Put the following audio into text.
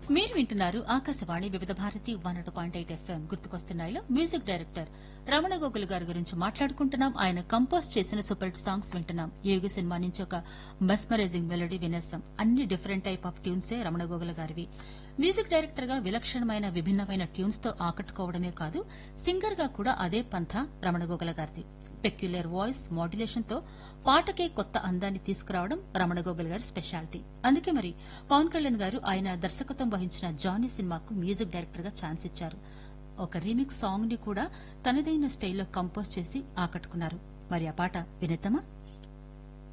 మీరు వింటున్నారు Akashvani Vividh Bharati one o two point eight FM గుర్తుకొస్తున్నాయిలో మ్యూజిక్ డైరెక్టర్ రమణ గోగుల్ గారి గురించి మాట్లాడుకుంటున్నాం ఆయన కంపోజ్ చేసిన సూపర్ హిట్ సాంగ్స్ వింటున్నాం యోగి సినిమా నుంచి ఒక మెస్మరైజింగ్ మెలడీ వినేస్తాం అన్ని డిఫరెంట్ టైప్ ఆఫ్ ట్యూన్సే రమణ గోగుల్ గారివి మ్యూజిక్ డైరెక్టర్ గా విలక్షణమైన విభిన్నమైన ట్యూన్స్ తో ఆకట్టుకోవడమే కాదు సింగర్ గా కూడా అదే పంథ రమణ గోగుల గారిది పెక్యులర్ వాయిస్ మాడ్యులేషన్ తో పాటకే కొత్త అందాన్ని తీసుకురావడం రమణ గోగుల్ గారి స్పెషాలిటీ అందుకే మరి పవన్ కళ్యాణ్ గారు ఆయన దర్శకత్వం వహించిన జానీ సినిమాకు మ్యూజిక్ డైరెక్టర్ గా ఛాన్స్ ఇచ్చారు ఒక రీమిక్స్ సాంగ్ ని కూడా తనదైన స్టైల్లో కంపోజ్ చేసి ఆకట్టుకున్నారు మరి ఆ పాట వినేద్దామా